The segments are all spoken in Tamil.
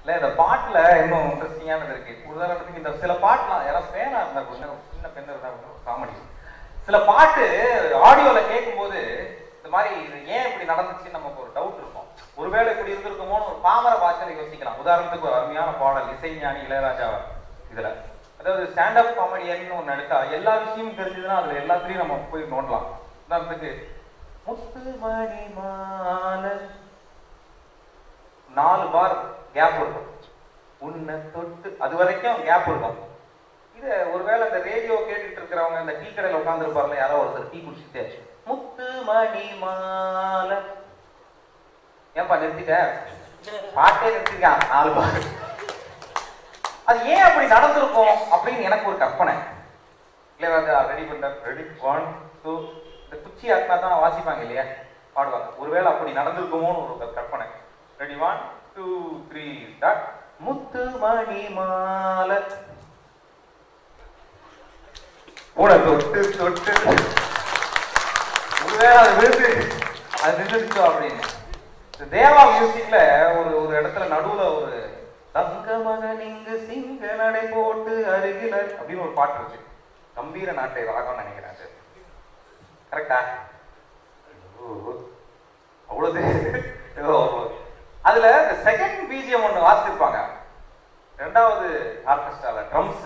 இல்ல இந்த பாட்டுல இன்னும் இன்ட்ரெஸ்டிங்கானது இருக்கு உதாரணத்துக்கு இந்த சில பாட்டுலாம் யாராவது பேனா இருந்தா கொஞ்சம் சின்ன பெண் இருந்தா காமெடி சில பாட்டு ஆடியோல கேட்கும்போது இந்த மாதிரி இது ஏன் இப்படி நடந்துச்சுன்னு நமக்கு ஒரு டவுட் இருக்கும் ஒருவேளை இப்படி இருந்திருக்குமோன்னு ஒரு பாமர பாஷையில யோசிக்கலாம் உதாரணத்துக்கு ஒரு அருமையான பாடல் இசைஞானி இளையராஜா இதுல அதாவது ஸ்டாண்டப் காமெடியன் ஒன்று எடுத்தா எல்லா விஷயமும் தெரிஞ்சதுன்னா அதுல எல்லாத்துலயும் நம்ம போய் நோண்டலாம் உதாரணத்துக்கு முத்து மணி மாலை நாலு பார் கேப் இருக்கும் உன்னை தொட்டு அது வரைக்கும் கேப் இருக்கும் இது ஒருவேளை இந்த ரேடியோ கேட்டுட்டு இருக்கிறவங்க இந்த டீ கடையில் உட்காந்துருப்பார்ல யாரோ ஒருத்தர் டீ குடிச்சிட்டு முத்து மணி மாலை ஏன்பா நிறுத்திட்ட பாட்டே நிறுத்திருக்கான் நாலு பார் அது ஏன் அப்படி நடந்திருக்கும் அப்படின்னு எனக்கு ஒரு கற்பனை இளையராஜா ரெடி பண்ண ரெடி ஒன் டூ இந்த குச்சி ஆட்டினா தான் வாசிப்பாங்க இல்லையா பாடுவாங்க ஒருவேளை அப்படி நடந்திருக்குமோன்னு ஒரு கற்பனை ready one two three start முத்து மணி மாலை உன தொட்டு தொட்டு ஒருவேளை அது விழுந்து அது நின்றுச்சோ அப்படின்னு இந்த தேவா மியூசிக்ல ஒரு ஒரு இடத்துல நடுவுல ஒரு தங்க மகன் இங்கு சிங்க நடை போட்டு அருகில் அரு- அப்படின்னு ஒரு பாட்டு இருக்கு கம்பீர நாட்டை ராகம் நினைக்கிறேன் அது கரெக்டா அவ்வளவு ஏதோ ஒரு- அதுல இந்த செகண்ட் பிஜிஎம் ஒண்ணு வாசிச்சிருப்பாங்க ரெண்டாவது ஆர்கெஸ்ட்ரால ட்ரம்ஸ்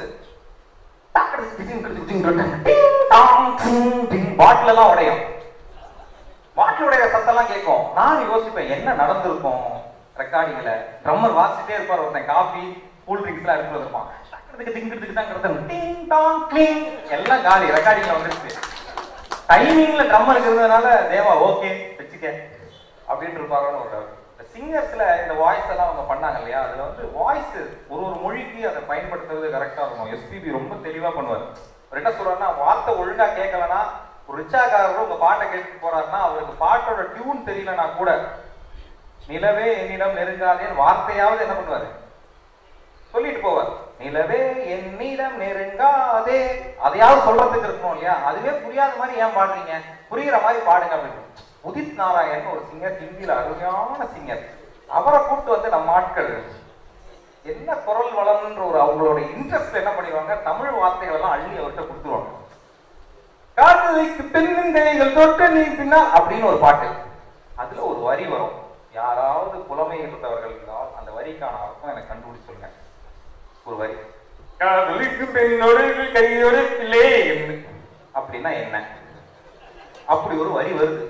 பாட்டில் எல்லாம் உடையும் பாட்டில் உடைய சத்தம்லாம் கேட்கும் நான் யோசிப்பேன் என்ன நடந்திருக்கும் ரெக்கார்டிங்ல ட்ரம்மர் வாசிட்டே இருப்பார் ஒருத்தன் காஃபி கூல் ட்ரிங்க்ஸ் எல்லாம் எடுத்து வந்திருப்பான் டக்குறதுக்கு திங்கிறதுக்கு தான் கிடத்தணும் டிங் டாங் கிளிங் எல்லாம் காலி ரெக்கார்டிங்ல வந்துருச்சு டைமிங்ல ட்ரம்மர் இருந்ததுனால தேவா ஓகே வச்சுக்க அப்படின்னு இருப்பாங்கன்னு ஒரு doubt. இந்த சிங்கர்ஸ்ல இந்த வாய்ஸ் எல்லாம் அவங்க பண்ணாங்க இல்லையா அதுல வந்து வாய்ஸ் ஒரு ஒரு மொழிக்கு அதை பயன்படுத்துறது கரெக்டா இருக்கும் எஸ்பிபி ரொம்ப தெளிவா பண்ணுவார் அவர் என்ன சொல்றாருன்னா வார்த்தை ஒழுங்கா கேட்கலன்னா ஒரு ரிச்சாக்காரர் உங்க பாட்டை கேட்டுட்டு போறாருன்னா அவருக்கு பாட்டோட டியூன் தெரியலனா கூட நிலவே என்னிடம் நெருங்காதேன்னு வார்த்தையாவது என்ன பண்ணுவாரு சொல்லிட்டு போவார் நிலவே என்னிடம் நெருங்காதே அதையாவது சொல்றதுக்கு இருக்கணும் இல்லையா அதுவே புரியாத மாதிரி ஏன் பாடுறீங்க புரியுற மாதிரி பாடுங்க அப்படின்னு உதித் நாராயண் ஒரு சிங்கர் ஹிந்தியில அருமையான சிங்கர் அவரை கூப்பிட்டு வந்து நம்ம ஆட்கள் என்ன குரல் வளம்ன்ற ஒரு அவங்களோட இன்ட்ரெஸ்ட் என்ன பண்ணிடுவாங்க தமிழ் வார்த்தைகள் எல்லாம் அள்ளி அவர்கிட்ட கொடுத்துருவாங்க காதலிக்கு பெண்ணுங்கைகள் தொட்டு நீ பின்னா அப்படின்னு ஒரு பாட்டு அதுல ஒரு வரி வரும் யாராவது புலமை இருந்தவர்கள் இருந்தால் அந்த வரிக்கான அர்த்தம் எனக்கு கண்டுபிடிச்சு சொல்லுங்க ஒரு வரி காதலிக்கு பெண்ணோடு கையோடு பிள்ளை அப்படின்னா என்ன அப்படி ஒரு வரி வருது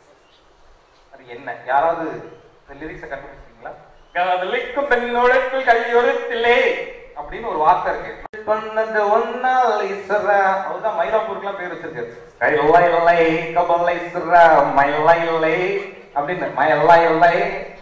அது என்ன யாராவது லிரிக்ஸை கண்டுபிடிச்சிருக்கீங்களா காதலிக்கும் பெண்ணோடு கையோடு பிள்ளை அப்படின்னு ஒரு வார்த்தை இருக்கு பண்ணது ஒன்னால் இசரா அவர்தான் மயிலாப்பூருக்குலாம் பேர் வச்சிருக்கு கைலை இல்லை கபலை இசரா மயிலை இல்லை அப்படின்னு மயிலை இல்லை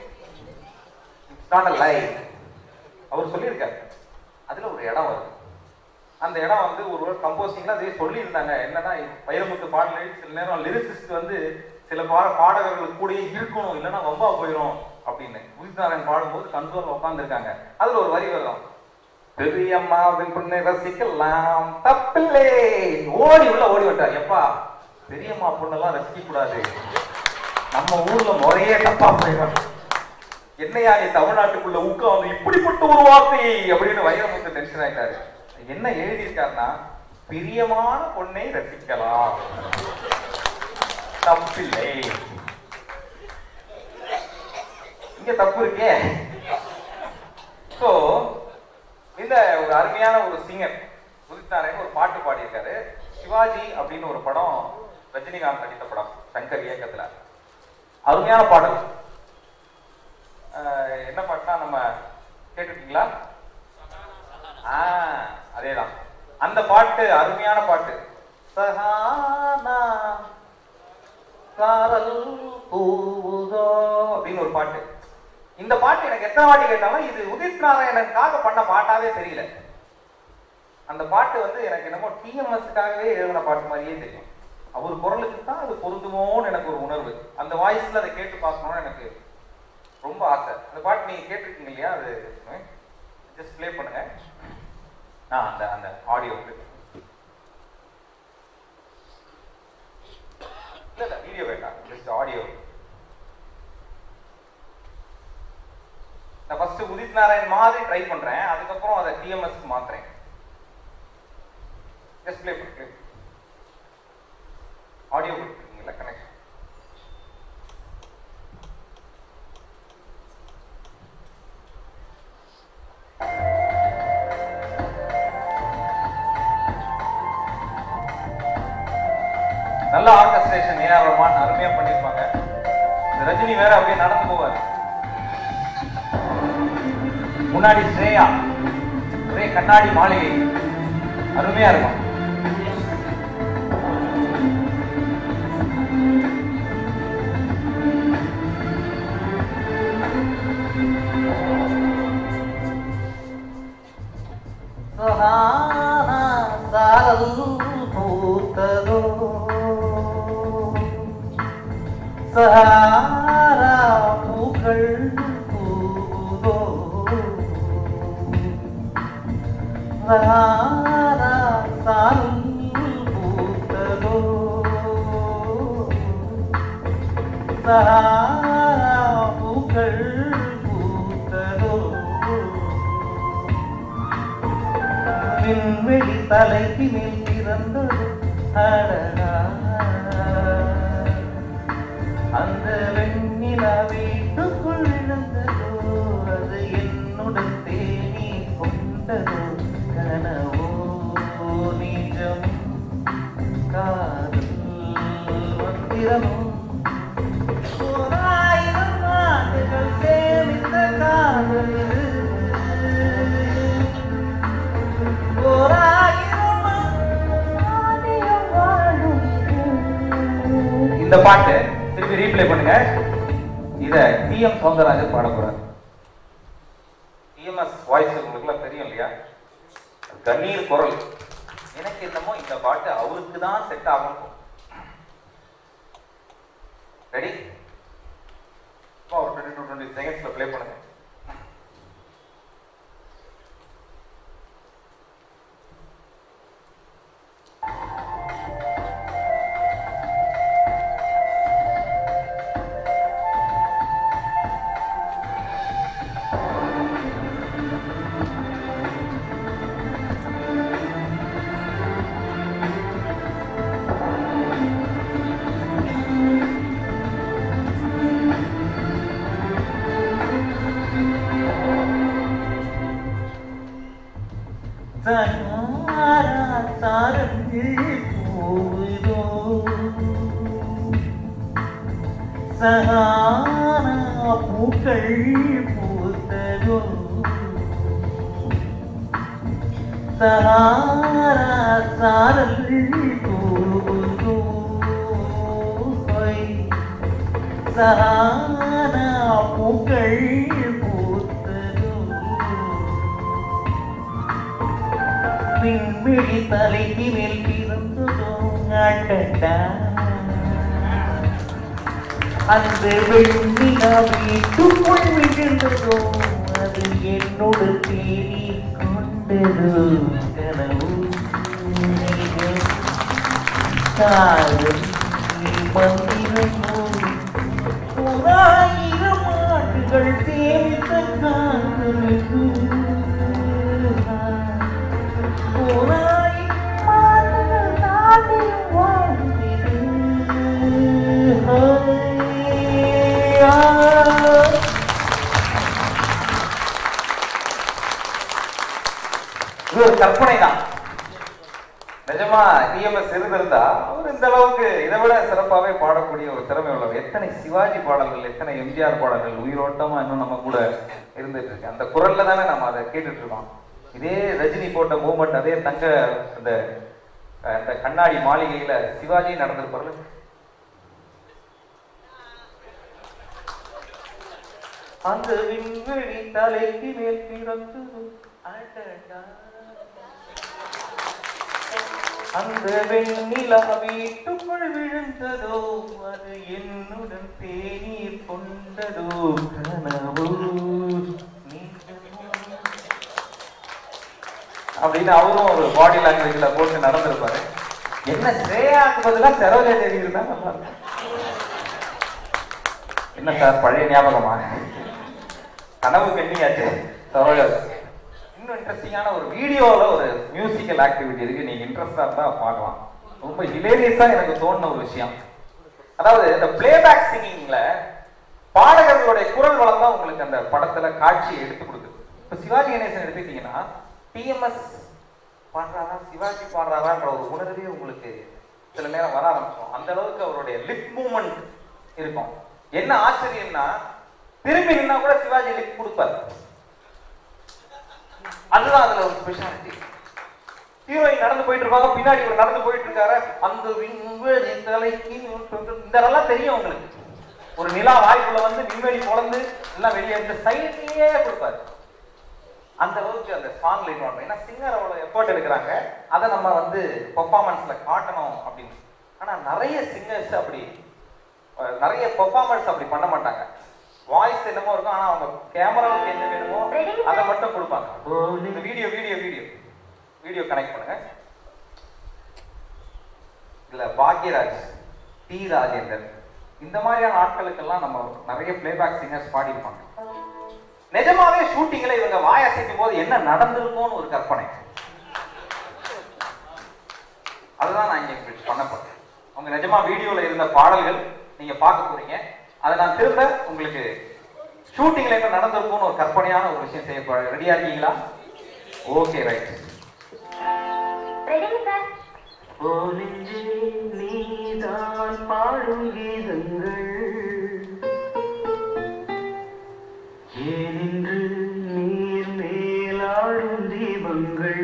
இட்ஸ் நாட் அ லை அவர் சொல்லியிருக்காரு அதுல ஒரு இடம் வருது அந்த இடம் வந்து ஒரு கம்போசிங்ல அதே சொல்லியிருந்தாங்க என்னன்னா வைரமுத்து பாடல சில நேரம் லிரிசிஸ்ட் வந்து சில பாட பாடகர்கள் கூடயே இருக்கணும் இல்லைன்னா வம்பா போயிடும் அப்படின்னு உயிர்நாராயண் பாடும்போது கண்ட்ரோல் உட்காந்துருக்காங்க அதுல ஒரு வரி வரும் பெரியம்மாவின் பொண்ணை ரசிக்கலாம் தப்பில்லை ஓடி உள்ள ஓடி விட்டார் எப்பா பெரியம்மா பொண்ணெல்லாம் ரசிக்க கூடாது நம்ம ஊர்ல முறையே தப்பா போயிடும் என்னையா நீ தமிழ்நாட்டுக்குள்ள உட்கார்ந்து இப்படிப்பட்ட ஒரு வார்த்தை அப்படின்னு வைரமுத்து டென்ஷன் ஆயிட்டாரு என்ன எழுதியிருக்காருன்னா பிரியமான பொண்ணை ரசிக்கலாம் தப்பில்லை இங்க தப்பு இருக்கே சோ இந்த ஒரு அருமையான ஒரு சிங்கர் உதித்தாரன் ஒரு பாட்டு பாடியிருக்காரு சிவாஜி அப்படின்னு ஒரு படம் ரஜினிகாந்த் நடித்த படம் சங்கர் இயக்கத்துல அருமையான பாடல் ஆஹ் என்ன பாட்டுனா நம்ம கேட்டுருக்கீங்களா ஆ அதேதான் அந்த பாட்டு அருமையான பாட்டு சஹானா காரல் பூவுதோ அப்படின்னு ஒரு பாட்டு இந்த பாட்டு எனக்கு எத்தனை வாட்டி கேட்டாலும் இது உதித் நாராயணனுக்காக பண்ண பாட்டாவே தெரியல அந்த பாட்டு வந்து எனக்கு என்னமோ டிஎம்எஸ்க்காகவே எழுதின பாட்டு மாதிரியே தெரியும் அவர் குரலுக்கு தான் அது பொருந்துமோன்னு எனக்கு ஒரு உணர்வு அந்த வாய்ஸ்ல அதை கேட்டு பார்க்கணும்னு எனக்கு ரொம்ப ஆசை அந்த பாட்டு நீங்க கேட்டிருக்கீங்க இல்லையா அது ஜஸ்ட் ப்ளே பண்ணுங்க ஆ அந்த அந்த ஆடியோ இல்ல இல்ல வீடியோ வேண்டாம் ஜஸ்ட் ஆடியோ நான் ஃபர்ஸ்ட் உதித் நாராயண் மாதிரி ட்ரை பண்றேன் அதுக்கப்புறம் அதை டிஎம்எஸ்க்கு மாத்துறேன் ஜஸ்ட் ப்ளே ப்ளே ஆடியோ கொடுத்துருக்கீங்களா கனெக்ஷன் நல்ல ஆர்கஸ்ட்ரேஷன் ஏஆர் ரஹ்மான் அருமையா பண்ணிருப்பாங்க இந்த ரஜினி வேற அப்படியே நடந்து போவார் முன்னாடி ஸ்ரேயா ஒரே கண்ணாடி மாளிகை அருமையா இருக்கும் சகானா சாரல் பூத்ததோ சஹாரா பூக்கள் பூதோ சஹாரா சாரல் பூத்ததோ சஹாரா பூக்கள் பூத்ததோ விண்வெளி தலைக்கு மேல் பிறந்தது அழகா அந்த வெண்ணிலா வீட்டுக்குள் விழுந்ததோ அது என்னுடன் தேனி கொண்டதோ கனவோ நிஜம் காதல் மந்திரமோ ஓராயிரம் ஆண்டுகள் சேமித்த காதல் இது. ஓராயிரம் ஆண்டுகள் வாழும் இது. இந்த பாட்டு திருப்பி ரீப்ளே பண்ணுங்க இத டிஎம் சௌந்தரராஜன் பாட போறார் டிஎம்எஸ் வாய்ஸ் உங்களுக்குலாம் தெரியும் இல்லையா கண்ணீர் குரல் எனக்கு என்னமோ இந்த பாட்டு அவருக்கு தான் செட் ஆகும் ரெடி ஒரு டுவெண்ட்டி டூ டுவெண்ட்டி செகண்ட்ஸ்ல ப்ளே பண்ணுங்க சகாரா சாரத்தில் போவதோ சகாரா பூக்கள் பூத்ததோ சகாரா சாரத்தில் போவதோ சகாரா பூக்கள் பூத்ததோ விண்வெளி தலைக்கு மேல் பிறந்ததோ அடடா அந்த வெண்ணிலா வீட்டுக்குள் விழுந்ததோ அது என்னோடு தேடி கொண்டதோ கனவு நிஜம். காதல் மந்திரமோ ஓராயிரம் ஆண்டுகள் சேமித்த காதலுக்கு இது ஒரு கற்பனை தான் நிஜமா டிஎம்எஸ் இருந்திருந்தா அவர் இந்த அளவுக்கு இதை விட சிறப்பாகவே பாடக்கூடிய ஒரு திறமை உள்ளவர் எத்தனை சிவாஜி பாடல்கள் எத்தனை எம்ஜிஆர் பாடல்கள் உயிரோட்டமா இன்னும் நம்ம கூட இருந்துட்டு இருக்கு அந்த குரல்ல தானே நம்ம அதை கேட்டுட்டு இருக்கோம் இதே ரஜினி போட்ட மூமெண்ட் அதே தங்க அந்த அஹ், அந்த கண்ணாடி மாளிகையில சிவாஜி நடந்திருப்பாரு அந்த விண்வெளி தலைக்கு மேல் பிறந்தது அடடா அந்த வெண்ணிலா வீட்டுக்குள் விழுந்ததோ அது என்னுடன் தேநீர் கொண்டதோ கனவோ நிஜமோ? அப்படின்னு அவரும் ஒரு பாடி லாங்குவேஜ்ல போட்டு நடந்திருப்பாரு என்ன ஸ்ரேயாக்கு பதிலா சரோஜா தேவி இருந்தா நல்லா இருக்கும். என்ன சார் பழைய ஞாபகமா கனவு கண்ணியாச்சு தவறாது இன்னும் இன்ட்ரெஸ்டிங்கான ஒரு வீடியோல ஒரு மியூசிக்கல் ஆக்டிவிட்டி இருக்கு நீங்க இன்ட்ரெஸ்டா இருந்தா பார்க்கலாம் ரொம்ப ஹிலேரியஸா எனக்கு தோணுன ஒரு விஷயம் அதாவது இந்த பிளேபேக் சிங்கிங்ல பாடகர்களுடைய குரல் வளம் தான் உங்களுக்கு அந்த படத்துல காட்சியை எடுத்து கொடுக்குது இப்ப சிவாஜி கணேசன் எடுத்துக்கிட்டீங்கன்னா டிஎம்எஸ் பாடுறாரா சிவாஜி பாடுறாரான்ற ஒரு உணர்வே உங்களுக்கு சில நேரம் வர ஆரம்பிச்சோம் அந்த அளவுக்கு அவருடைய லிப் மூமெண்ட் இருக்கும் என்ன ஆச்சரியம்னா திரும்பி நின்னா கூட சிவாஜி லிப் கொடுப்பாரு அதுதான் அதுல ஒரு ஸ்பெஷாலிட்டி ஹீரோயின் நடந்து போயிட்டு இருப்பாங்க பின்னாடி இவர் நடந்து போயிட்டு இருக்காரு அந்த விண்வெளி தலைக்கு இந்த எல்லாம் தெரியும் உங்களுக்கு ஒரு நிலா வாய்ப்புல வந்து விண்வெளி பொழந்து எல்லாம் வெளியே இந்த சைட்லயே கொடுப்பாரு அந்த அளவுக்கு அந்த சாங் லைன் வரணும் ஏன்னா சிங்கர் அவ்வளவு எஃபர்ட் எடுக்கிறாங்க அதை நம்ம வந்து பெர்ஃபார்மன்ஸ்ல காட்டணும் அப்படின்னு ஆனா நிறைய சிங்கர்ஸ் அப்படி அஹ், நிறைய பெர்ஃபார்மன்ஸ் அப்படி பண்ண மாட்டாங்க வாய்ஸ் என்னமோ இருக்கும் ஆனா அவங்க கேமராவுக்கு என்ன வேணுமோ அதை மட்டும் கொடுப்பாங்க இந்த video video video video connect பண்ணுங்க இதுல பாக்யராஜ் டி ராஜேந்தர் இந்த மாதிரியான ஆட்களுக்கெல்லாம் நம்ம நிறைய பிளேபேக் சிங்கர்ஸ் பாடியிருப்பாங்க நிஜமாவே ஷூட்டிங்ல இவங்க வாய் அசைக்கும் போது என்ன நடந்திருக்கும்னு ஒரு கற்பனை அதுதான் நான் இங்க இப்படி பண்ண போறேன் உங்க நிஜமா வீடியோல இருந்த பாடல்கள் நீங்க பார்க்க போறீங்க அதை நான் திரும்ப உங்களுக்கு ஷூட்டிங்ல என்ன நடந்திருக்கும்னு ஒரு கற்பனையான ஒரு விஷயம் செய்ய போறேன் ரெடியா இருக்கீங்களா ஓகே ரைட் ரெடிங்க சார் போலின்றே நீதான் பாடும் கீதங்கள் ஏனென்று நீர் மேலாடும் தீபங்கள்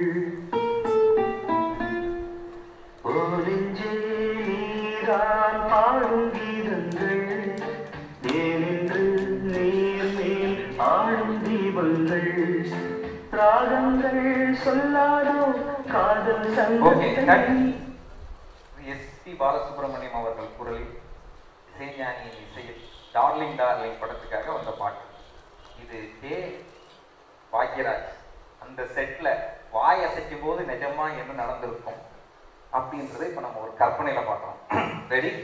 போலின்றே நீதான் பாடும் கீதங்கள் ஏனென்று நீர் மேல் ஆடும் தீபங்கள் ராகங்கள் சொல்லாதோ காதல் ஓகே சங்கத்தை எஸ் பி பாலசுப்ரமணியம் அவர்கள் குரலில் இசைஞானியின் இசையில் டார்லிங் டார்லிங் படத்துக்காக வந்த பாட்டு இது தே பாக்யராஜ் அந்த செட்ல வாய் அசைக்கும் போது நிஜமா என்ன நடந்திருக்கும் அப்படின்றதை இப்ப நம்ம ஒரு கற்பனையில பார்க்கறோம் ரெடி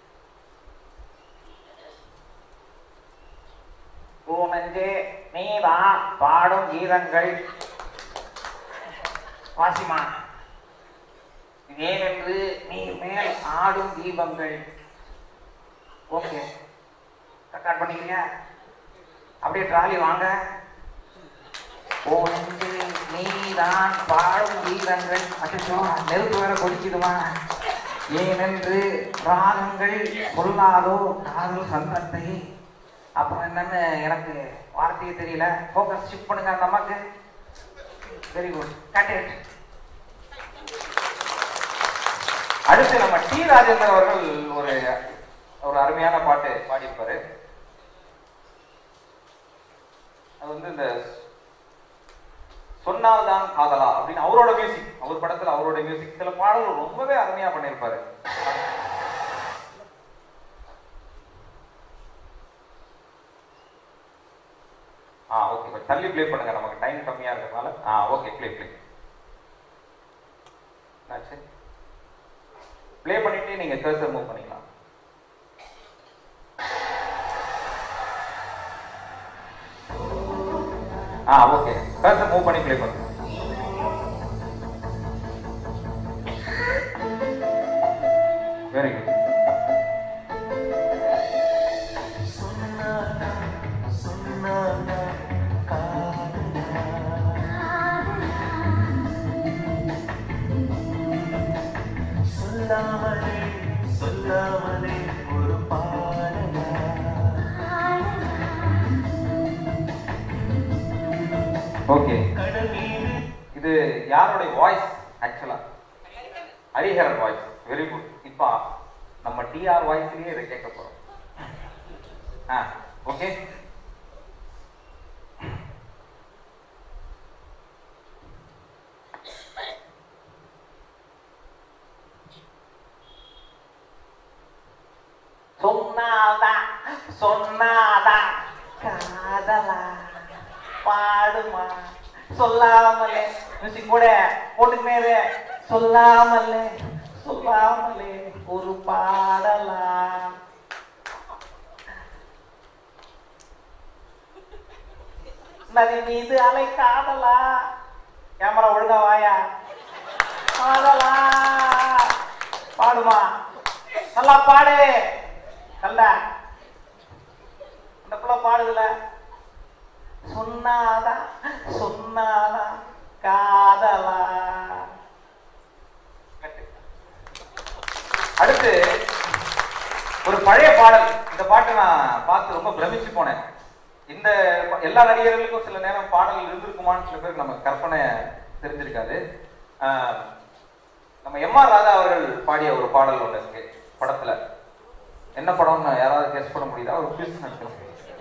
பூனஞ்சே நீதான் பாடும் கீதங்கள் வாசிமா ஏனென்று நீ மேல் ஆடும் தீபங்கள் ஓகே ரெக்கார்ட் பண்ணிக்கிறீங்க அப்படியே ட்ராலி வாங்க ஓன்று நீதான் பாடும் கீதங்கள் அச்சோ நெருப்பு வேற கொதிக்குதுமா ஏனென்று ராகங்கள் சொல்லாதோ காதல் சந்தத்தை அப்புறம் என்னன்னு எனக்கு வார்த்தையே தெரியல ஃபோக்கஸ் ஷிஃப்ட் பண்ணுங்க அந்த அம்மாக்கு வெரி குட் கட் இட் அடுத்து நம்ம டி ராஜேந்தர் அவர்கள் ஒரு ஒரு அருமையான பாட்டு பாடியிருப்பாரு அது வந்து இந்த சொன்னால்தான் காதலா அப்படின்னு அவரோட மியூசிக் அவர் படத்துல அவரோட மியூசிக் சில பாடல்கள் ரொம்பவே அருமையா பண்ணியிருப்பாரு ஆ ஓகே கொஞ்சம் தள்ளி ப்ளே பண்ணுங்க நமக்கு டைம் கம்மியா இருக்கிறதுனால ஆ ஓகே ப்ளே ப்ளே என்னாச்சு ப்ளே பண்ணிட்டு நீங்க கர்சர் மூவ் பண்ணிக்கலாம் ஆ ஓகே கர்சர் மூவ் பண்ணி ப்ளே பண்ணுங்க வெரி குட் சொல்லாமலே சொல்லாமலே ஒரு பாடலா ஓகே கடல் மீது இது யாருடைய வாய்ஸ் ஆக்சுவலா ஹரிஹரன் வாய்ஸ் வெரி குட் இப்போ நம்ம டிஆர் வாய்ஸ்லயே இதை கேட்க போறோம் ஆ ஓகே சொன்னாதா சொன்னாதா காதலா பாடுமா சொல்லாமலே மியூசிக் கூட போட்டுக்கிட்டே இரு. சொல்லாமலே சொல்லாமலே ஒரு பாடலா நதி மீது அலை காதலா கேமரா ஒழுங்கா வாயா காதலா பாடுமா நல்லா பாடு கல்ல அந்த புள்ள பாடுதுல சொன்னாதா சொன்னாதா காதலா அடுத்து ஒரு பழைய பாடல் இந்த பாட்டை நான் பார்த்து ரொம்ப பிரமிச்சு போனேன் இந்த ப- எல்லா நடிகர்களுக்கும் சில நேரம் பாடல் இருந்திருக்குமான்னு சில பேருக்கு நம்ம கற்பனை தெரிஞ்சிருக்காது ஆஹ், நம்ம எம் ஆர் ராதா அவர்கள் பாடிய ஒரு பாடல் ஒன்று இருக்கு படத்துல என்ன படம்னு யாராவது கெஸ் பண்ண முடியுதா ஒரு குவிஸ் நடத்தணும்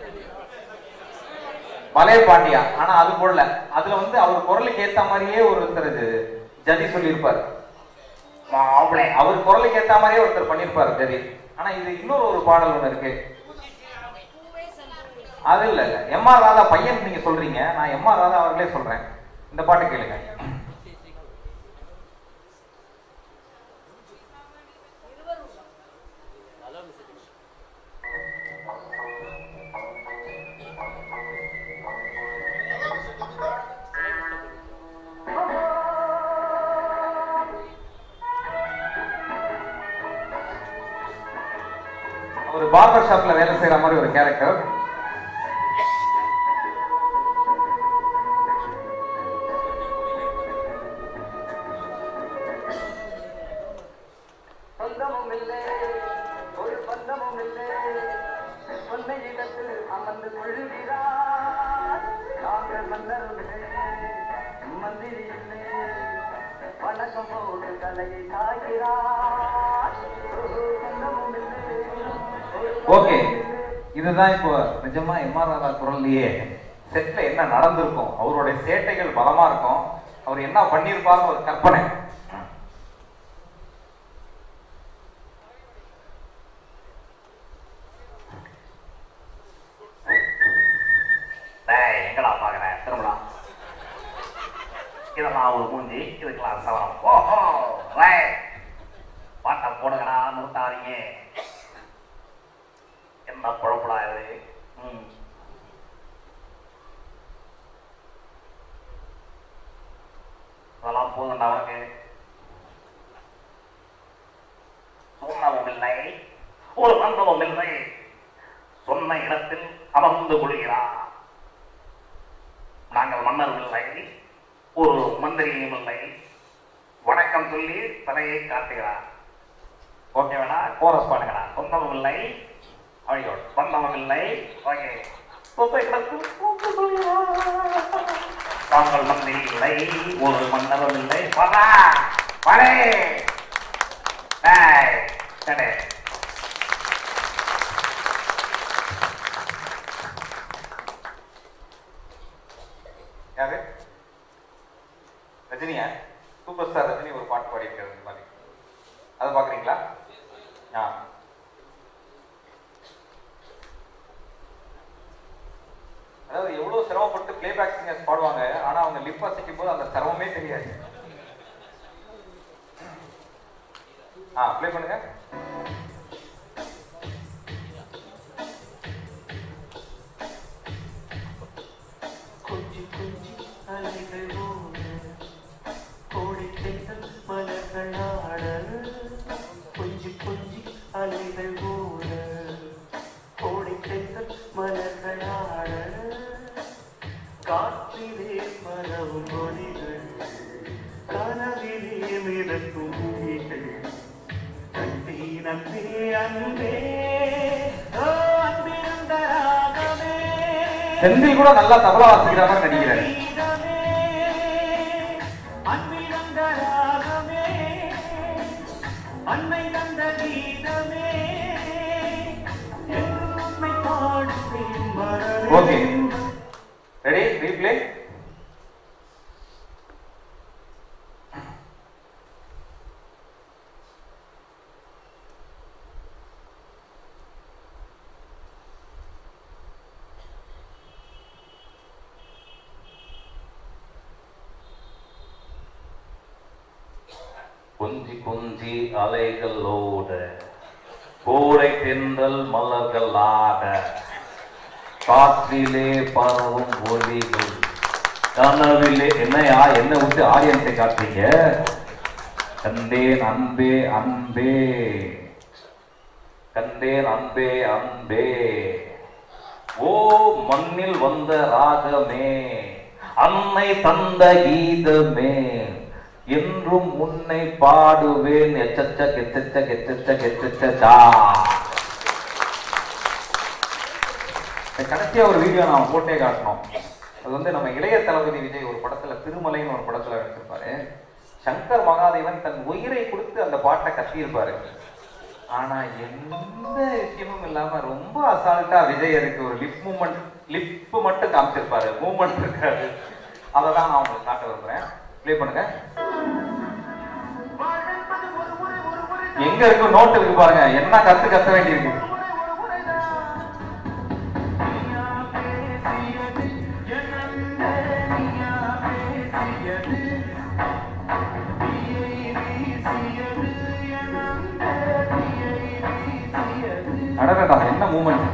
மலைய பாண்டியா ஆனா அது போடல அதுல வந்து அவர் குரலுக்கு ஏத்த மாதிரியே ஒருத்தர் இது ஜதி சொல்லியிருப்பார் மாப்பிளை அவர் குரலுக்கு ஏத்த மாதிரியே ஒருத்தர் பண்ணியிருப்பார் ஜதி ஆனா இது இன்னொரு ஒரு பாடல் ஒண்ணு இருக்கு அது இல்ல இல்ல எம் ஆர் ராதா பையன் நீங்க சொல்றீங்க நான் எம் ஆர் ராதா அவர்களே சொல்றேன் இந்த பாட்டு கேளுங்க ஒரு பார்பர் ஷாப்ல வேலை செய்யற மாதிரி ஒரு கேரக்டர் சொந்தமும் இல்லை ஒரு பந்தமும் இல்லை சொன்ன இடத்தில் அமர்ந்து கொள்கிறார் நாங்கள் மன்னரும் இல்லை மந்திரி இல்லை வணக்கம் போட்டு தலையை சாய்கிறார் சொந்தமும் இல்லை ஒரு ஓகே இதுதான் இப்போ நிஜமா எம் ஆர் ராதா குரல்லையே செட்ல என்ன நடந்திருக்கும் அவருடைய சேட்டைகள் பலமா இருக்கும் அவர் என்ன பண்ணியிருப்பாருன்னு ஒரு கற்பனை டேய் எங்கடா பாக்குற திரும்பலாம் இதெல்லாம் ஒரு மூஞ்சி இதுக்கெல்லாம் சவரம் ஓஹோ ரைட் பாட்டை போடுங்கடா நிறுத்தாதீங்க என்ன குழப்படா இது ம் அதெல்லாம் போதும்டா உனக்கு சொன்னவும் இல்லை ஒரு மந்தமும் இல்லை சொன்ன இடத்தில் அமர்ந்து கொள்கிறார் நாங்கள் மன்னர் இல்லை ஒரு மந்திரியும் இல்லை வணக்கம் சொல்லி தலையை காட்டுகிறார் ஓகே வேணா கோரஸ் பாடுங்களா சொந்தமும் இல்லை அழியோடு சொந்தமும் இல்லை ஓகே நாங்கள் மந்திரி இல்லை ஒரு மன்னரும் இல்லை வரா வரே டேய், டேய். யாரு ரஜினியா சூப்பர் ஸ்டார் ரஜினி ஒரு பாட்டு பாடியிருக்காரு இந்த மாதிரி அதை பாக்குறீங்களா ஆ அதாவது எவ்வளவு சிரமப்பட்டு பிளேபேக் சிங்கர்ஸ் பாடுவாங்க ஆனா அவங்க லிப் வாசிக்கும் போது அந்த சிரமமே தெரியாது ஆ ப்ளே பண்ணுங்க கொஞ்சி கொஞ்சி அலைகள் ஓட கோடை தென்றல் மலர்கள் ஆட கொஞ்சி கொஞ்சி அலைகள் ஓட கோடை தென்றல் மலர்கள் ஆட காற்றிலே மரவும் ஒளிகள் கனவிலே மிதக்கும் மொழிகள் கட்டி நம்பே அன்பே ஓ அன்பிருந்த ராகமே செந்தில் கூட நல்லா தபலா வாசிக்கிற மாதிரி நடிக்கிறாரு கீதமே, அன்பில் வந்த ராகமே, அன்னை தந்த கீதமே, என்றும் உன்னை பாடுவேன் மறவேன். ஓகே ரெடி ரீப்ளே கொஞ்சி கொஞ்சி அலைகளோட கோடை தென்றல் மலர்கள் ஆட காற்றிலே பரவும் ஒளிகள் கனவிலே என்னையா என்ன விட்டு ஆடியன்ஸை காட்டுறீங்க கண்டேன் அன்பே அன்பே கண்டேன் அன்பே அன்பே ஓ மண்ணில் வந்த ராகமே அன்னை தந்த கீதமே என்றும் உன்னை பாடுவேன் எச்சச்ச கெச்சச்ச கெச்சச்ச கெச்சச்சா கடைசியா ஒரு வீடியோ நான் போட்டே காட்டணும் அது வந்து நம்ம இளைய தளபதி விஜய் ஒரு படத்துல திருமலைன்னு ஒரு படத்துல நடிச்சிருப்பாரு சங்கர் மகாதேவன் தன் உயிரை கொடுத்து அந்த பாட்டை கத்தியிருப்பாரு ஆனா எந்த விஷயமும் இல்லாம ரொம்ப அசால்ட்டா விஜயருக்கு ஒரு லிப் மூமெண்ட் லிப் மட்டும் காமிச்சிருப்பாரு மூமெண்ட் இருக்காது அதை தான் நான் உங்களுக்கு காட்ட விரும்புறேன் ப்ளே பண்ணுங்க எங்க இருக்கு நோட் இருக்கு பாருங்க என்ன கத்து கத்த வேண்டியிருக்கு அடடா என்ன மூமெண்ட்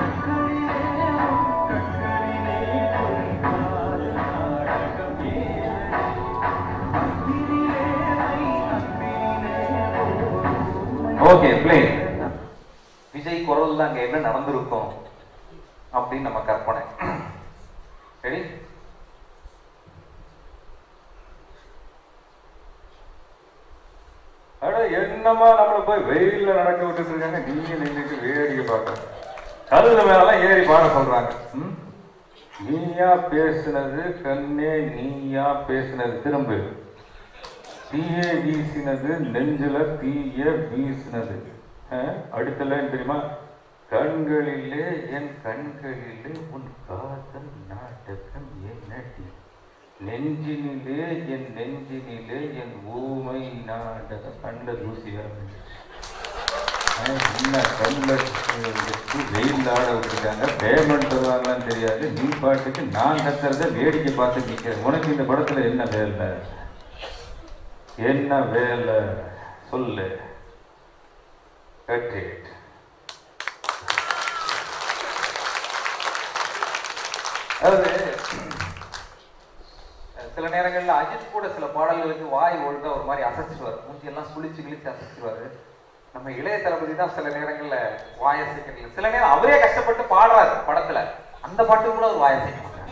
ஓகே ப்ளே விஜய் குரல் அங்க என்ன நடந்திருக்கும் அப்படின்னு நம்ம கற்பனை சரி அட என்னமா நம்மள போய் வெயில்ல நடக்க விட்டுட்டு இருக்காங்க நீங்க நின்றுட்டு வேடிக்கை பார்க்க கல்லுல மேலாம் ஏறி பாட சொல்றாங்க ம்? நீயா பேசுனது கண்ணே நீயா பேசுனது திரும்ப தீய வீசினது நெஞ்சில தீய வீசினது அஹ், அடுத்த லைன் தெரியுமா கண்களிலே என் கண்களிலே உன் காதல் நாடகம் என்னடி நெஞ்சினிலே என் நெஞ்சினிலே என் ஊமை நாடக கண்ட தூசியா என்ன கண்ணில் வச்சு வெயில் ஆட விட்டுருக்காங்க பேமெண்ட் தருவாங்களான்னு தெரியாது நீ பாட்டுக்கு நான் கத்துறத வேடிக்கை பார்த்து நிற்கிறேன் உனக்கு இந்த படத்துல என்ன வேலை என்ன வேலை சொல்லு கட் இட் அதாவது சில நேரங்கள்ல அஜித் கூட சில பாடல்களுக்கு வாய் ஒழுங்கா ஒரு மாதிரி அசைச்சிருவார் மூஞ்சி எல்லாம் சுழிச்சு கிழிச்சு அசைச்சிருவாரு நம்ம இளைய தளபதி தான் சில நேரங்கள்ல வாய் அசைக்கல சில நேரம் அவரே கஷ்டப்பட்டு பாடுறாரு படத்துல அந்த பாட்டு கூட அவர் வாய் அசைக்க மாட்டாரு.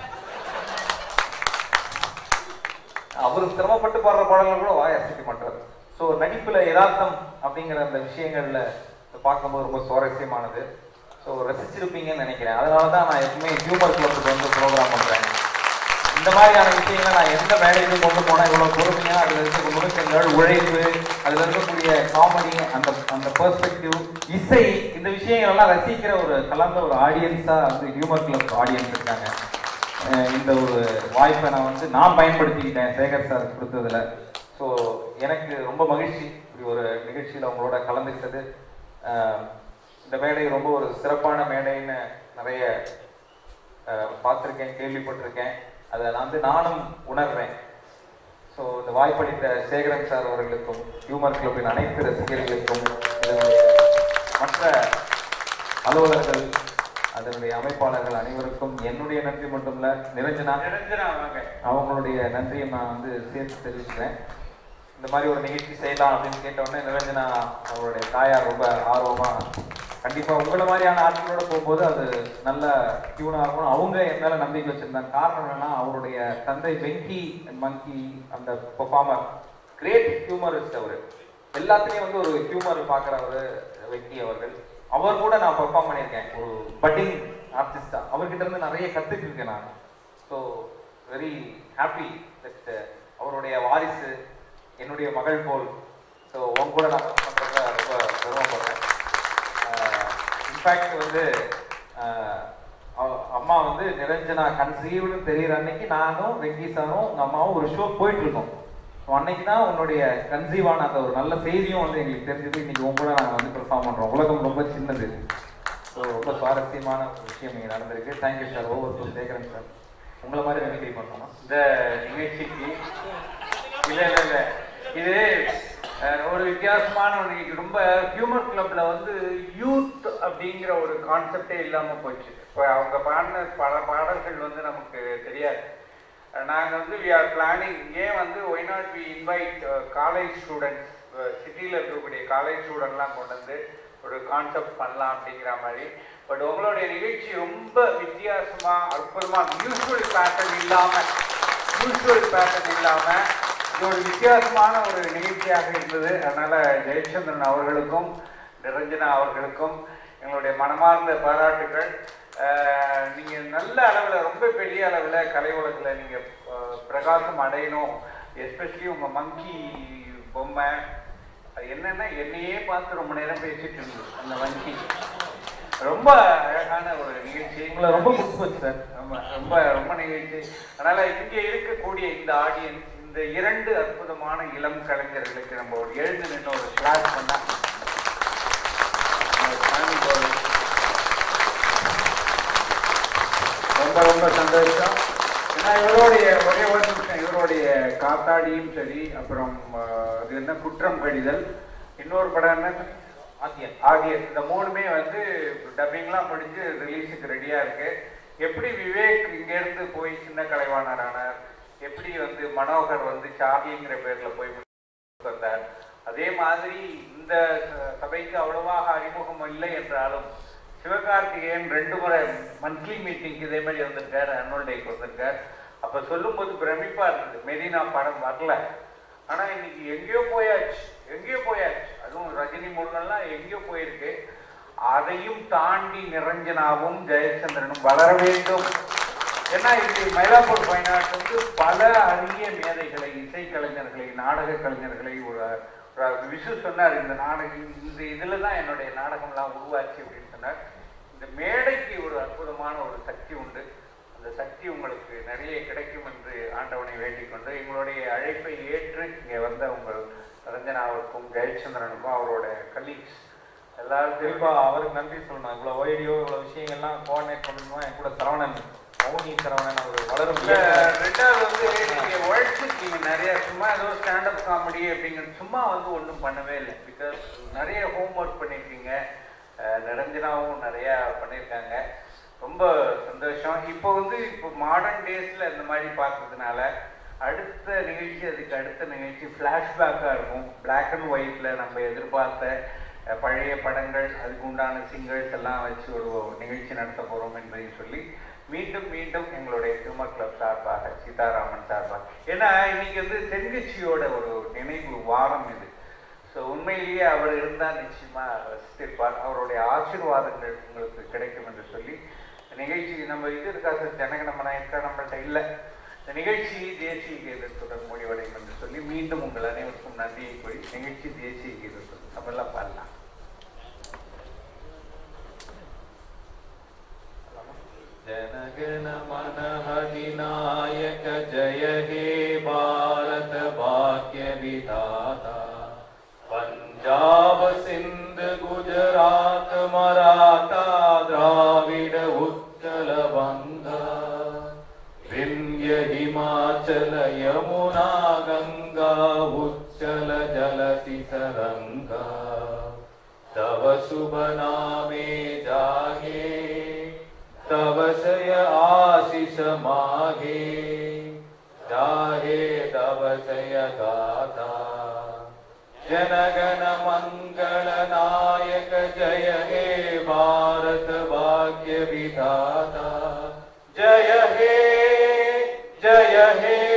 அவரு சிரமப்பட்டு பாடுற பாடல்கள் கூட வாய் அசைக்க மாட்டாரு ஸோ நடிப்புல யதார்த்தம் அப்படிங்கிற அந்த விஷயங்கள்ல பார்க்கும்போது ரொம்ப சுவாரஸ்யமானது ஸோ ரசிச்சிருப்பீங்கன்னு நினைக்கிறேன் அதனால தான் நான் எப்பவுமே ஹியூமர் கிளப்புக்கு வந்து ப்ரோக்ராம் பண்றேன் இந்த மாதிரியான விஷயங்களை நான் எந்த மேடையிலும் கொண்டு போனா இவ்வளவு பொறுமையா அதுல இருக்க நுணுக்கங்கள் உழைப்பு அதுல இருக்கக்கூடிய காமெடி அந்த அந்த பெர்ஸ்பெக்டிவ் இசை இந்த விஷயங்கள் எல்லாம் ரசிக்கிற ஒரு கலந்த ஒரு ஆடியன்ஸா வந்து ஹியூமர் கிளப் ஆடியன்ஸ் இருக்காங்க அஹ் இந்த ஒரு வாய்ப்பை நான் வந்து நான் பயன்படுத்திக்கிட்டேன் சேகர் சார் கொடுத்ததுல ஸோ எனக்கு ரொம்ப மகிழ்ச்சி இப்படி ஒரு நிகழ்ச்சியில் உங்களோட கலந்துக்கிட்டது அஹ் இந்த மேடை ரொம்ப ஒரு சிறப்பான மேடைன்னு நிறைய அஹ், பார்த்திருக்கேன் கேள்விப்பட்டிருக்கேன் அதை நான் வந்து நானும் உணர்றேன் ஸோ இந்த வாய்ப்பளித்த சேகரன் சார் அவர்களுக்கும் ஹியூமர் கிளப்பின் அனைத்து ரசிகர்களுக்கும் இதனுடைய மற்ற அலுவலர்கள் அதனுடைய அமைப்பாளர்கள் அனைவருக்கும் என்னுடைய நன்றி மட்டும் இல்ல நிரஞ்சனா நிரஞ்சனா வாங்க அவங்களுடைய நன்றியை நான் வந்து சேர்த்து தெரிவிக்கிறேன் இந்த மாதிரி ஒரு நிகழ்ச்சி செய்யலாம் அப்படின்னு கேட்ட உடனே நிரஞ்சனா அவருடைய தாயார் ரொம்ப ஆர்வமா கண்டிப்பா உங்களை மாதிரியான ஆட்களோட போகும்போது அது நல்ல டியூனா இருக்கும் அவங்க என் மேல நம்பிக்கை வச்சிருந்தாங்க காரணம் என்னன்னா அவருடைய தந்தை வெங்கி மங்கி அந்த பெர்ஃபார்மர் கிரேட் ஹியூமரிஸ்ட் அவரு எல்லாத்துலயும் வந்து ஒரு ஹியூமர் பாக்குறவரு வெங்கி அவர்கள் அவர் கூட நான் பெர்ஃபார்ம் பண்ணியிருக்கேன் ஒரு பட்டிங் ஆர்டிஸ்டா அவர்கிட்ட இருந்து நிறைய கத்துட்டு இருக்கேன் நான் ஸோ வெரி ஹாப்பி தட் அவருடைய வாரிசு என்னுடைய மகள் போல் ஸோ உன் கூட நான் work பண்றதுல ரொம்ப பெருமைப்படுறேன் இன்ஃபேக்ட் வந்து ஆஹ், அவ- அம்மா வந்து நிரஞ்சனா கன்சீவ்னு தெரியுற அன்னைக்கு நானும் வெங்கி சாரும் உங்க அம்மாவும் ஒரு ஷோ போயிட்டு இருக்கோம் ஸோ அன்னைக்கு தான் உன்னுடைய கன்சீவான அந்த ஒரு நல்ல செய்தியும் வந்து எங்களுக்கு தெரிஞ்சது இன்னைக்கு உங்க கூட நாங்கள் வந்து பெர்ஃபார்ம் பண்றோம் உலகம் ரொம்ப சின்னது ஸோ ரொம்ப சுவாரஸ்யமான ஒரு விஷயம் இங்கே நடந்திருக்கு thank you sir over to Sekaran sir உங்களை மாதிரி வெற்றி பண்ணோமா இந்த நிகழ்ச்சிக்கு இல்ல இல்ல இல்ல இது அஹ், ஒரு வித்தியாசமான ஒரு நிகழ்ச்சி ரொம்ப ஹியூமர் கிளப்ல வந்து யூத் அப்படிங்கிற ஒரு கான்செப்டே இல்லாம போச்சு இப்போ அவங்க பாடின பல பாடல்கள் வந்து நமக்கு தெரியாது நாங்கள் வந்து வி ஆர் பிளானிங் ஏன் வந்து why not we invite college students சிட்டியில் இருக்கக்கூடிய காலேஜ் ஸ்டூடெண்ட்லாம் கொண்டு வந்து ஒரு கான்செப்ட் பண்ணலாம் அப்படிங்கிற மாதிரி பட் உங்களுடைய நிகழ்ச்சி ரொம்ப வித்தியாசமாக அற்புதமாக யூஸ்வல் பேட்டர்ன் இல்லாமல் யூஸ்வல் பேட்டர்ன் இல்லாமல் இது ஒரு வித்தியாசமான ஒரு நிகழ்ச்சியாக இருந்தது அதனால் ஜெயச்சந்திரன் அவர்களுக்கும் நிரஞ்சனா அவர்களுக்கும் எங்களுடைய மனமார்ந்த பாராட்டுகள் அஹ், நீங்க நல்ல அளவுல ரொம்ப பெரிய அளவுல கலை உலகத்துல நீங்க அஹ், பிரகாசம் அடையணும் எஸ்பெஷலி உங்க மங்கி பொம்மை அது என்னன்னா என்னையே பார்த்து ரொம்ப நேரம் பேசிட்டு இருந்தது அந்த மங்கி ரொம்ப அழகான ஒரு நிகழ்ச்சி உங்களை ரொம்ப பிடிச்சி போச்சு சார் ஆமா, ரொம்ப ரொம்ப நிகழ்ச்சி அதனால இங்க இருக்கக்கூடிய இந்த ஆடியன்ஸ் இந்த இரண்டு அற்புதமான இளம் கலைஞர்களுக்கு நம்ம ஒரு எழுந்து நின்று ஒரு கிளாஸ் பண்ணா நம்ம சாமி கோவில். ரொம்ப ரொம்ப சந்தோஷம் ஏன்னா இவருடைய ஒரே ஒரு நிமிஷம் இவருடைய காத்தாடியும் சரி அப்புறம் ஆஹ், அது என்ன குற்றம் கடிதல் இன்னொரு படம் என்ன ஆத்தியன் ஆகிய இந்த மூணுமே வந்து டப்பிங்லாம் முடிஞ்சு ரிலீஸுக்கு ரெடியா இருக்கு எப்படி விவேக் இங்க இருந்து போய் சின்ன கலைவாணர் ஆனார் எப்படி வந்து மனோகர் வந்து சார்லிங்கிற பேர்ல போய் வந்தார் அதே மாதிரி இந்த ச- சபைக்கு அவ்வளவாக அறிமுகம் இல்லை என்றாலும் சிவகார்த்திகேயன் ரெண்டு முறை மந்த்லி மீட்டிங்க்கு இதே மாதிரி வந்திருக்காரு அனுவல் டேக்கு வந்திருக்கார் அப்ப சொல்லும்போது பிரமிப்பா இருந்தது மெரினா படம் வரல ஆனா இன்னைக்கு எங்கேயோ போயாச்சு எங்கேயோ போயாச்சு அதுவும் ரஜினி முருகன்லாம் எங்கேயோ போயிருக்கு அதையும் தாண்டி நிரஞ்சனாவும் ஜெயச்சந்திரனும் வளர வேண்டும் ஏன்னா இது மயிலாப்பூர் பயனாட்டு வந்து பல அரிய மேதைகளை இசை கலைஞர்களை நாடக கலைஞர்களை ஒரு ஒரு விசு சொன்னார் இந்த நாடகம் இந்த இதுல தான் என்னுடைய நாடகம்லாம் உருவாச்சு அப்படின்னு சொன்னார் இந்த மேடைக்கு ஒரு அற்புதமான ஒரு சக்தி உண்டு அந்த சக்தி உங்களுக்கு நிறைய கிடைக்கும் என்று ஆண்டவனை வேண்டிக் கொண்டு எங்களுடைய அழைப்பை ஏற்று இங்கே வந்த உங்கள் ரஞ்சனாவுக்கும் ஜெயச்சந்திரனுக்கும் அவரோட கலீக்ஸ் எல்லாருக்கும் குறிப்பா அவருக்கு நன்றி சொல்லணும் இவ்வளவு வீடியோ இவ்வளவு விஷயங்கள்லாம் கோஆர்டினேட் பண்ணணுமா என் கூட சரவணன் மௌனி சரவணன் அவர் வளரும் இல்ல, இயக்குனர். ரெண்டாவது வந்து நீங்க உழைச்சிருக்கீங்க நிறைய சும்மா ஏதோ ஸ்டாண்டப் காமெடி அப்படிங்கிற சும்மா வந்து ஒன்றும் பண்ணவே இல்லை பிகாஸ் நிறைய ஹோம்ஒர்க் பண்ணியிருக்கீங்க அஹ், நிரஞ்சனாவும் நிறைய பண்ணியிருக்காங்க ரொம்ப சந்தோஷம் இப்போ வந்து இப்போ மாடர்ன் டேஸ்ல இந்த மாதிரி பார்க்கறதுனால அடுத்த நிகழ்ச்சி அதுக்கு அடுத்த நிகழ்ச்சி ஃப்ளாஷ்பேக்காக இருக்கும் Black அண்ட் ஒயிட்ல நம்ம எதிர்பார்த்த அஹ், பழைய படங்கள் அதுக்கு உண்டான சிங்கர்ஸ் எல்லாம் வச்சு ஒரு நிகழ்ச்சி நடத்த போறோம் என்பதையும் சொல்லி மீண்டும் மீண்டும் எங்களுடைய ஹியூமர் கிளப் சார்பாக சீதாராமன் சார்பாக ஏன்னா இன்னைக்கு வந்து தென்கட்சியோட ஒரு நினைவு வாரம் இது ஸோ உண்மையிலேயே அவர் இருந்தால் நிச்சயமா ரசித்திருப்பார் அவருடைய ஆசீர்வாதங்கள் உங்களுக்கு கிடைக்கும் என்று சொல்லி இந்த நிகழ்ச்சி நம்ம இது இருக்கா சார் ஜனகணமனா இருக்கா நம்மள்ட்ட இல்லை இந்த நிகழ்ச்சி தேசிய கீதத்துடன் முடிவடையும் என்று சொல்லி மீண்டும் உங்கள் அனைவருக்கும் நன்றியை கூறி நிகழ்ச்சி தேசிய கீதத்துடன் நம்ம எல்லாம் பாடலாம் जनगण मन अधिनायक जय हे भारत भाग्य विधाता पंजाब सिंध गुजरात मराठा द्राविड उत्कल बंगा विंध्य हिमाचल यमुना गंगा उच्चल जलति तरंगा तव शुभ नामे जागे तव सय आशिष मागे जाहे तव सय गाथा जनगण मंगल नायक जय हे भारत भाग्य विधाता जय हे जय हे